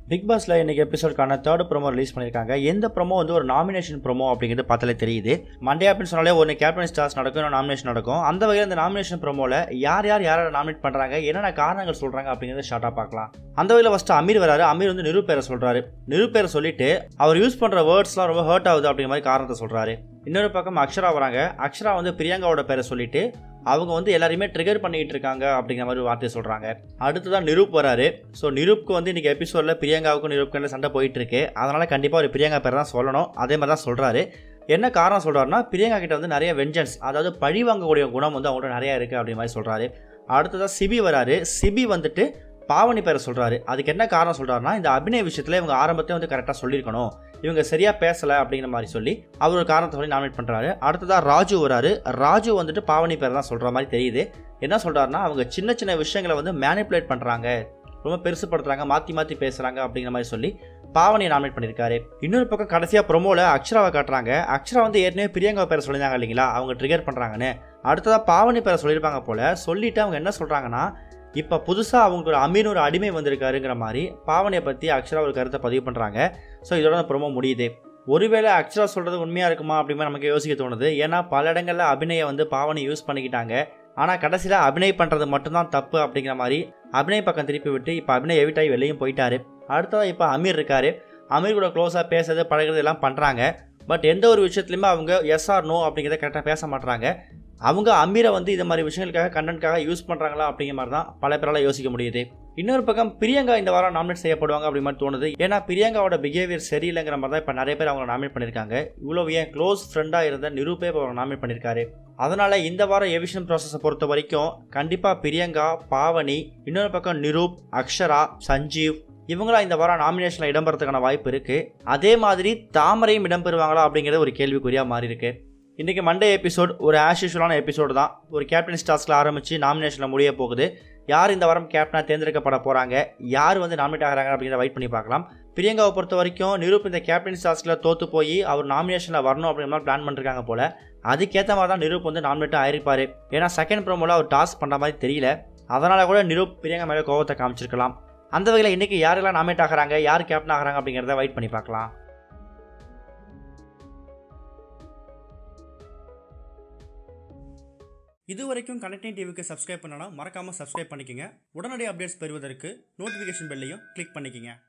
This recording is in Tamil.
பிக் பாஸ்ல இன்னைக்கு எபிசோட்கான தேர்ட் ப்ரோமோ ரிலீஸ் பண்ணியிருக்காங்க எந்த ப்ரோமோ வந்து ஒரு நாமினேஷன் ப்ரோமோ அப்படிங்கிறது பார்த்தாலே தெரியுது மண்டே அப்படின்னு சொன்னாலே ஒன்று கேப்டன் ஸ்டார்ஸ் நடக்கும் இன்னும் நாமினேஷன் நடக்கும் அந்த வகையில் இந்த நாமினேஷன் ப்ரோமோல யார் யார் யாரை நாமினேட் பண்றாங்க என்னென்ன காரணங்கள் சொல்றாங்க அப்படிங்கிறத ஷார்ட்டாக பார்க்கலாம் அந்த வகையில் ஃபர்ஸ்ட் அமீர் வராரு அமீர் வந்து நிரு பேரை சொல்றாரு நிரு பேரை சொல்லிட்டு அவர் யூஸ் பண்ற வேர்ட்ஸ்லாம் ரொம்ப ஹர்ட் ஆகுது அப்படிங்கிற மாதிரி காரணத்தை சொல்றாரு இன்னொரு பக்கம் அக்ஷரா வராங்க அக்ஷரா வந்து பிரியங்காவோட பேரை சொல்லிட்டு அவங்க வந்து எல்லாரையுமே ட்ரிகர் பண்ணிட்டு இருக்காங்க அப்படிங்கிற மாதிரி ஒரு வார்த்தையை சொல்றாங்க அடுத்ததான் நிரூப் வராரு ஸோ நிரூப்க்கு வந்து இன்னைக்கு எபிசோட்ல பிரியங்காவுக்கும் நிரூப்க்கு சண்டை போயிட்டு இருக்கு அதனால கண்டிப்பாக ஒரு பிரியங்கா பேர் தான் சொல்லணும் அதே மாதிரி தான் சொல்றாரு என்ன காரணம் சொல்றாருன்னா பிரியங்கா கிட்ட வந்து நிறைய வெஞ்சன்ஸ் அதாவது பழி வாங்கக்கூடிய குணம் வந்து அவங்கள்ட்ட நிறைய இருக்கு அப்படிங்கிற மாதிரி சொல்றாரு அடுத்ததான் சிபி வராரு சிபி வந்துட்டு பாவனி பேரை சொல்றாரு அதுக்கு என்ன காரணம் சொல்றாருன்னா இந்த அபிநய விஷயத்துல இவங்க ஆரம்பத்தையும் வந்து கரெக்டாக சொல்லியிருக்கணும் இவங்க சரியா பேசல அப்படிங்கிற மாதிரி சொல்லி அவர் ஒரு காரணத்தை சொல்லி நாமினேட் பண்றாரு அடுத்ததா ராஜு வராரு ராஜு வந்துட்டு பாவனி பேர் தான் சொல்ற மாதிரி தெரியுது என்ன சொல்றாருன்னா அவங்க சின்ன சின்ன விஷயங்களை வந்து மேனிப்புலேட் பண்றாங்க ரொம்ப பெருசுப்படுத்துறாங்க மாத்தி மாத்தி பேசுறாங்க அப்படிங்கிற மாதிரி சொல்லி பாவனியை நாமினேட் பண்ணியிருக்காரு இன்னொரு பக்கம் கடைசியா ப்ரொமோல அக்ஷராவை காட்டுறாங்க அக்ஷரா வந்து ஏற்கனவே பிரியங்கா பேரை சொல்லியிருந்தாங்க இல்லைங்களா அவங்க ட்ரிகர் பண்றாங்கன்னு அடுத்ததா பாவனி பேரை சொல்லியிருப்பாங்க போல சொல்லிட்டு அவங்க என்ன சொல்றாங்கன்னா இப்போ புதுசாக அவங்களுக்கு ஒரு அமீன் ஒரு அடிமை வந்திருக்காருங்கிற மாதிரி பாவனையை பற்றி அக்ஷரா ஒரு கருத்தை பதிவு பண்ணுறாங்க ஸோ இதோட அந்த ப்ரோமோ முடியுது ஒருவேளை அக்ஷரா சொல்கிறது உண்மையாக இருக்குமா அப்படின்னு நமக்கு யோசிக்க தோணுது ஏன்னா பல இடங்களில் அபிநயை வந்து பாவனை யூஸ் பண்ணிக்கிட்டாங்க ஆனால் கடைசியில் அபிநய் பண்ணுறது மட்டும்தான் தப்பு அப்படிங்கிற மாதிரி அபிநய் பக்கம் திருப்பி விட்டு இப்போ அபிநய் எவிட்டாய் வெளியும் போயிட்டாரு அடுத்ததாக இப்போ அமீர் இருக்காரு அமீர் கூட க்ளோஸாக பேசுறது பழகிறது எல்லாம் பண்ணுறாங்க பட் எந்த ஒரு விஷயத்துலையுமே அவங்க எஸ் ஆர் நோ அப்படிங்கிறத கரெக்டாக பேச மாட்றாங்க அவங்க அமீரை வந்து இது மாதிரி விஷயங்களுக்காக கண்டென்ட்காக யூஸ் பண்ணுறாங்களா அப்படிங்கிற மாதிரி தான் பல பேரால் யோசிக்க முடியுது இன்னொரு பக்கம் பிரியங்கா இந்த வாரம் நாமினேட் செய்யப்படுவாங்க அப்படி மாதிரி தோணுது ஏன்னா பிரியங்காவோட பிஹேவியர் சரியில்லைங்கிற மாதிரி தான் இப்போ நிறைய பேர் அவங்க நாமினேட் பண்ணியிருக்காங்க இவ்வளோ ஏன் க்ளோஸ் ஃப்ரெண்டாக இருந்த நிரூபே இப்போ அவங்க நாமினேட் பண்ணியிருக்காரு அதனால இந்த வாரம் எவிஷன் ப்ராசஸை பொறுத்த வரைக்கும் கண்டிப்பாக பிரியங்கா பாவனி இன்னொரு பக்கம் நிரூப் அக்ஷரா சஞ்சீவ் இவங்களாம் இந்த வாரம் நாமினேஷனில் இடம்பெறதுக்கான வாய்ப்பு இருக்குது அதே மாதிரி தாமரையும் இடம்பெறுவாங்களா அப்படிங்கிறது ஒரு கேள்விக்குறியாக மாறி இருக்கு இன்றைக்கி மண்டே எபிசோட் ஒரு ஆஸ் யூஷுவலான எபிசோடு தான் ஒரு கேப்டன் ஸ்டார்ஸில் ஆரம்பித்து நாமினேஷனில் முடிய போகுது யார் இந்த வாரம் கேப்டனாக தேர்ந்தெடுக்கப்பட போகிறாங்க யார் வந்து நாமினேட் ஆகிறாங்க அப்படிங்கிறத வெயிட் பண்ணி பார்க்கலாம் பிரியங்காவை பொறுத்த வரைக்கும் நிரூப் இந்த கேப்டன் ஸ்டார்ஸில் தோற்று போய் அவர் நாமினேஷனில் வரணும் அப்படிங்கிற மாதிரி பிளான் பண்ணிருக்காங்க போல் அதுக்கேற்ற மாதிரி தான் நிரூப் வந்து நாமினேட் ஆயிருப்பார் ஏன்னா செகண்ட் ப்ரோமோவில் அவர் டாஸ்க் பண்ணுற மாதிரி தெரியல அதனால் கூட நிரூப் பிரியங்கா மேலே கோவத்தை காமிச்சிருக்கலாம் அந்த வகையில் இன்றைக்கி யாரெல்லாம் நாமினேட் ஆகிறாங்க யார் கேப்டன் ஆகிறாங்க அப்படிங்கிறத வெயிட் பண்ணி பார்க்கலாம் இது வரைக்கும் கனெக்டிங் டிவிக்கு சப்ஸ்கிரைப் பண்ணனா மறக்காமல் சப்ஸ்கிரைப் பண்ணிக்கங்க உடனடி அப்டேட்ஸ் பெறுவதற்கு நோட்டிஃபிகேஷன் பெல்லையும் கிளிக் பண்ணிக்கங்க